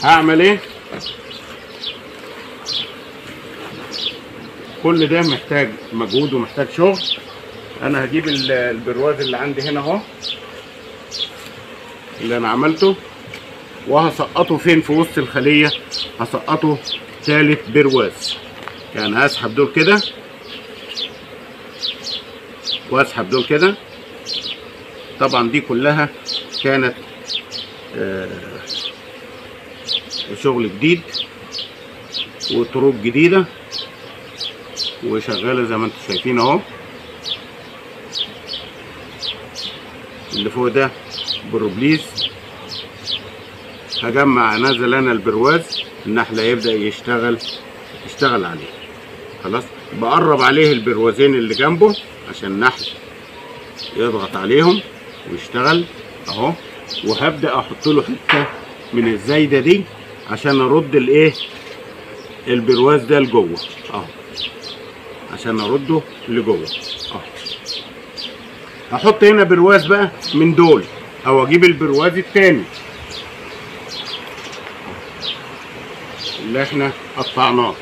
هعمل ايه كل ده محتاج مجهود ومحتاج شغل انا هجيب ال- البرواز اللي عندي هنا اهو اللي انا عملته وهسقطه فين في وسط الخلية هسقطه ثالث برواز يعني هسحب دول كده واسحب دول كده طبعا دي كلها كانت آه، شغل جديد وطرق جديدة وشغالة زي ما انتم شايفين اهو اللي فوق ده بروبليز هجمع نازل انا البرواز النحلة يبدأ يشتغل يشتغل عليه خلاص بقرب عليه البروازين اللي جنبه عشان النحل يضغط عليهم ويشتغل اهو وهبدأ احط له حتة من الزايدة دي عشان ارد الايه البرواز ده لجوه اهو عشان ارده لجوه اهو هحط هنا برواز بقى من دول او اجيب البرواز التاني اللي احنا قطعناه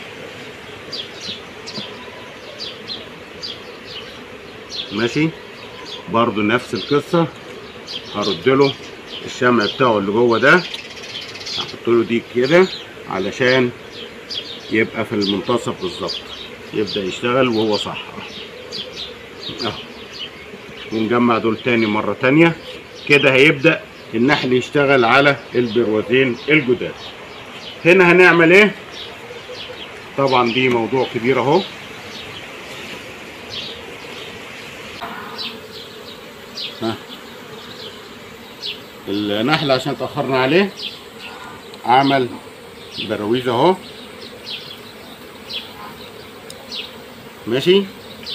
ماشي برضو نفس القصة هرد له الشمع بتاعه اللي جوه ده هحط له دي كده علشان يبقى في المنتصف بالظبط يبدأ يشتغل وهو صح اهو ونجمع دول تاني مرة تانية كده هيبدأ النحل يشتغل على البروازين الجداد هنا هنعمل ايه طبعا دي موضوع كبير اهو ها. النحل عشان تأخرنا عليه عمل براويز اهو ماشي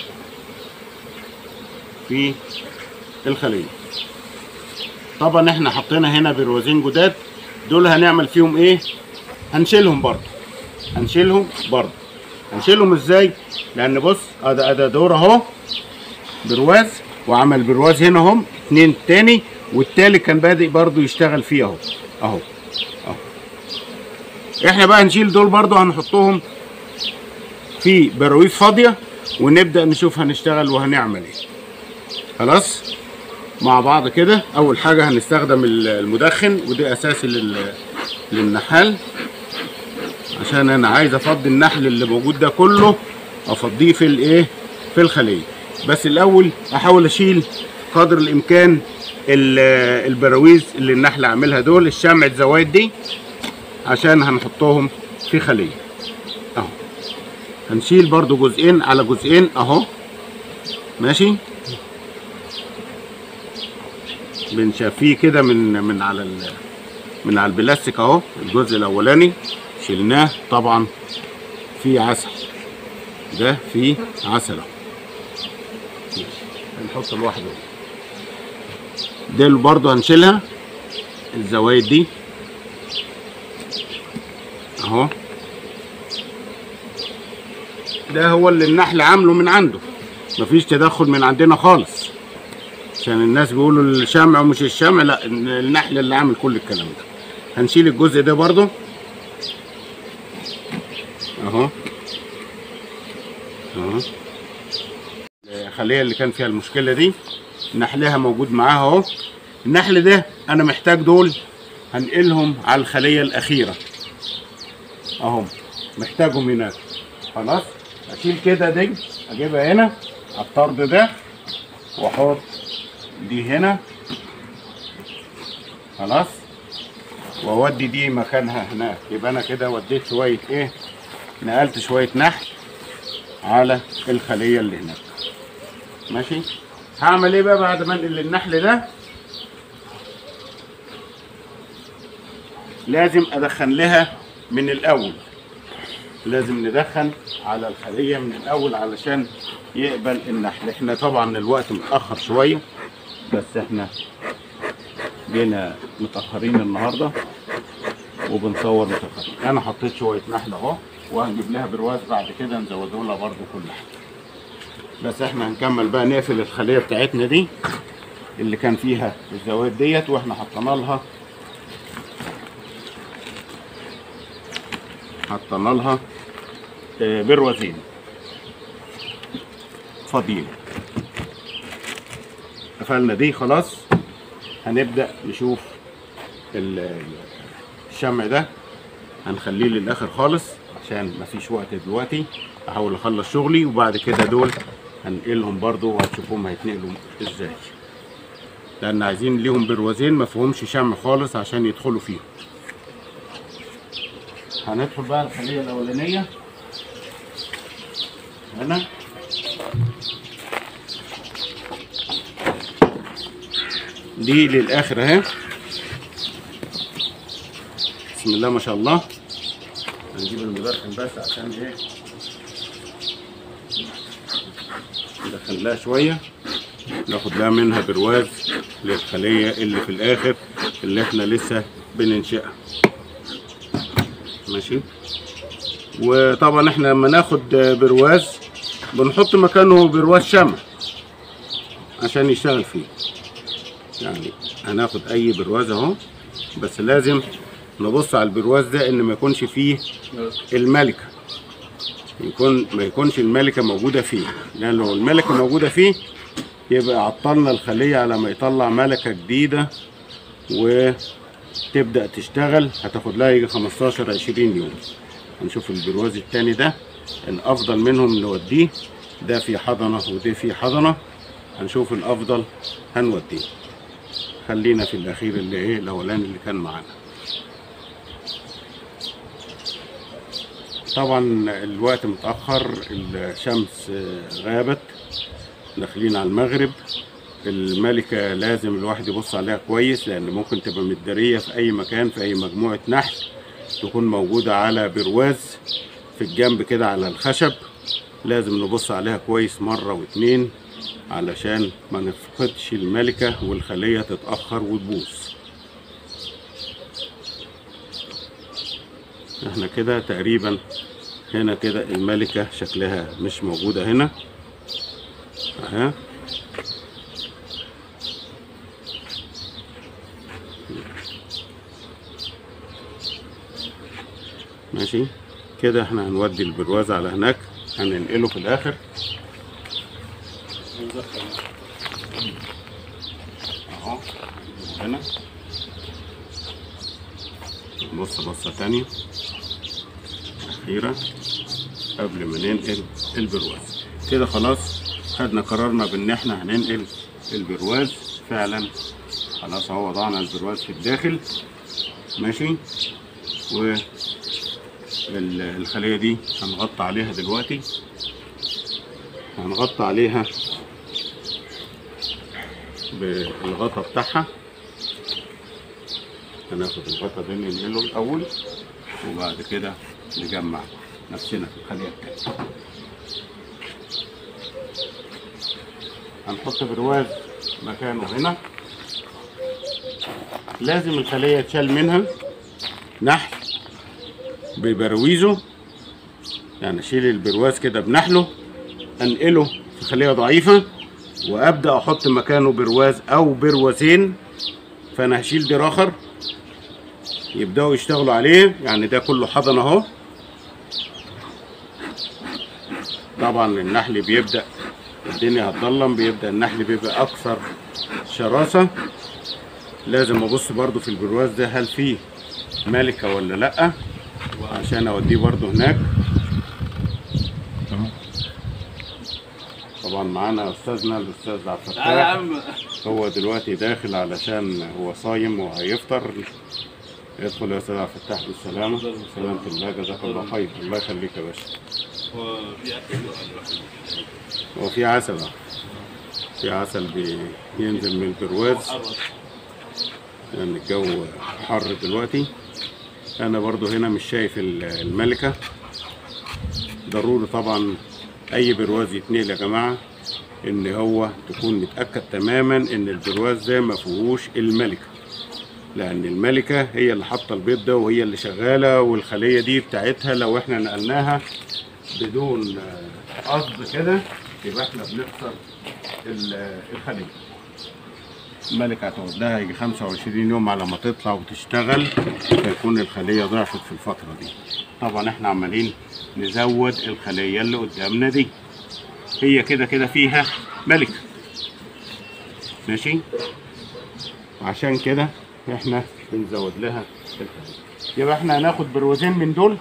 في الخلية طبعا احنا حطينا هنا بروازين جداد دول هنعمل فيهم ايه هنشيلهم برضه هنشيلهم برضه هنشيلهم ازاي لان بص ادي ادي دور اهو برواز وعمل برواز هنا اهم اتنين تاني والتالت كان بادئ برضه يشتغل فيه اهو اهو اهو احنا بقى هنشيل دول برضه هنحطهم في براويز فاضيه ونبدا نشوف هنشتغل وهنعمل ايه خلاص مع بعض كده اول حاجه هنستخدم ال- المدخن ودي اساسي لل- للنحال عشان انا عايز افضي النحل اللي موجود ده كله افضيه في الايه في الخليه بس الاول احاول اشيل قدر الامكان ال- البراويز اللي النحل عاملها دول الشمع الزوايد دي عشان هنحطهم في خليه اهو هنشيل برضو جزئين على جزئين اهو ماشي بنشفيه كده من من على ال من على البلاستيك اهو الجزء الاولاني شلناه طبعا في عسل ده فيه عسل اهو ماشي. هنحط لوحده دي برضو هنشيلها الزوايد دي اهو ده هو اللي النحل عامله من عنده مفيش تدخل من عندنا خالص عشان الناس بيقولوا الشمع ومش الشمع لا النحل اللي عامل كل الكلام ده هنشيل الجزء ده برضو اهو اهو الخليه اللي كان فيها المشكله دي نحلها موجود معاها اهو النحل ده انا محتاج دول هنقلهم على الخليه الاخيره اهم محتاجهم هناك خلاص اشيل كده دي اجيبها هنا على الطرد ده واحط دي هنا خلاص واودي دي مكانها هناك يبقى انا كده وديت شويه ايه نقلت شويه نحل على الخليه اللي هناك ماشي هعمل ايه بقى بعد ما انقل النحل ده لازم ادخن لها من الاول لازم ندخن على الخليه من الاول علشان يقبل النحل احنا طبعا الوقت متاخر شويه بس احنا جينا متاخرين النهارده وبنصور متاخرين انا حطيت شويه نحل اهو وهنجيب لها برواز بعد كده نزوده لها برده كل حاجه بس احنا هنكمل بقى نقفل الخليه بتاعتنا دي اللي كان فيها الزوايد ديت واحنا حطينا لها حطينا لها آه، بروزين فاضيين قفلنا دي خلاص هنبدأ نشوف ال- الشمع ده هنخليه للآخر خالص عشان مفيش وقت دلوقتي احاول اخلص شغلي وبعد كده دول هنقلهم برضو وهتشوفهم هيتنقلوا ازاي لان عايزين ليهم بروازين ما فيهمش شمع خالص عشان يدخلوا فيهم هندخل بقى الخليه الاولانيه هنا دي للاخر اهي بسم الله ما شاء الله هنجيب المدخن بس عشان ايه ندخلها شويه ناخد لها منها برواز للخليه اللي في الاخر اللي احنا لسه بننشئها ماشي وطبعا احنا لما ناخد برواز بنحط مكانه برواز شمع عشان يشتغل فيه يعني هناخد اي برواز اهو بس لازم نبص على البرواز ده ان ما يكونش فيه الملكه يكون ما يكونش الملكه موجوده فيه لان لو الملكه موجوده فيه يبقى عطلنا الخليه على ما يطلع ملكه جديده وتبدا تشتغل هتاخد لها يجي 15 20 يوم هنشوف البرواز التاني ده الافضل منهم نوديه ده في حضنه وده في حضنه هنشوف الافضل هنوديه خلينا في الاخير اللي ايه الاولاني اللي كان معانا طبعا الوقت متاخر الشمس آه، غابت داخلين على المغرب الملكة لازم الواحد يبص عليها كويس لأن ممكن تبقى متدارية في أي مكان في أي مجموعة نحل تكون موجودة على برواز في الجنب كده على الخشب لازم نبص عليها كويس مرة واتنين علشان ما نفقدش الملكة والخلية تتأخر وتبوظ احنا كده تقريبا هنا كده الملكة شكلها مش موجودة هنا اهي ماشي كده احنا هنودي البرواز على هناك هننقله في الاخر اهو هنا بص بصة تانية أخيرة قبل ما ننقل البرواز كده خلاص خدنا قرارنا بإن إحنا هننقل البرواز فعلا خلاص اهو وضعنا البرواز في الداخل ماشي و ال- الخلية دي هنغطي عليها دلوقتي هنغطي عليها بالغطا بتاعها هناخد الغطا ده ننقله الأول وبعد كده نجمع نفسنا في الخلية التانية هنحط برواز مكانه هنا لازم الخلية تشال منها نحل ببرويزه يعني اشيل البرواز كده بنحله انقله في خلية ضعيفة وابدا احط مكانه برواز او بروازين فانا هشيل دير اخر يبداوا يشتغلوا عليه يعني ده كله حضن اهو طبعا النحل بيبدا الدنيا هتضلم بيبدا النحل بيبقى اكثر شراسه لازم ابص برضو في البرواز ده هل فيه ملكه ولا لا عشان اوديه برضو هناك تمام طبعا معانا استاذنا الاستاذ عبد تعالى يا الفتاح عم هو دلوقتي داخل علشان هو صايم وهيفطر يدخل يا استاذ عبد الفتاح بالسلامه سلامة الله جزاك الله خير الله يخليك يا باشا هو في اكل ولا واحد؟ هو في عسل أهو. في عسل بينزل من البرواز حرص. لان الجو حر دلوقتي انا برضو هنا مش شايف ال- الملكة ضروري طبعا اي برواز يتنقل يا جماعة ان هو تكون متأكد تماما ان البرواز ده ما فيهوش الملكة لان الملكة هي اللي حاطة البيض ده وهي اللي شغالة والخلية دي بتاعتها لو احنا نقلناها بدون آه، قصد كده يبقى احنا بنخسر ال- الخلية الملكة هتقعد لها يجي 25 يوم على ما تطلع وتشتغل فيكون الخلية ضعفت في الفترة دي طبعا احنا عمالين نزود الخلية اللي قدامنا دي هي كده كده فيها ملكة ماشي عشان كده احنا بنزود لها الخلية يبقى احنا هناخد بروزين من دول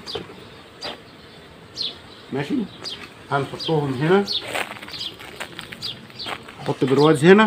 ماشي هنحطهم هنا احط برواز هنا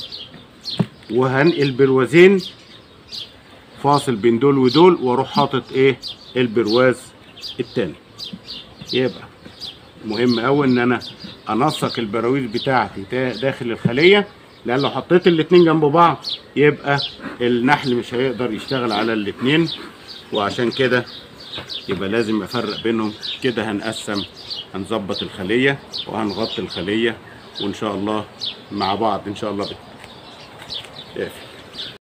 وهنقل بروازين فاصل بين دول ودول واروح حاطط ايه البرواز التاني يبقى مهم قوي ان انا انسق البراويز بتاعتي دا- داخل الخليه لان لو حطيت الاتنين جنب بعض يبقى النحل مش هيقدر يشتغل على الاتنين وعشان كده يبقى لازم افرق بينهم كده هنقسم هنظبط الخليه وهنغطي الخليه وان شاء الله مع بعض ان شاء الله بت...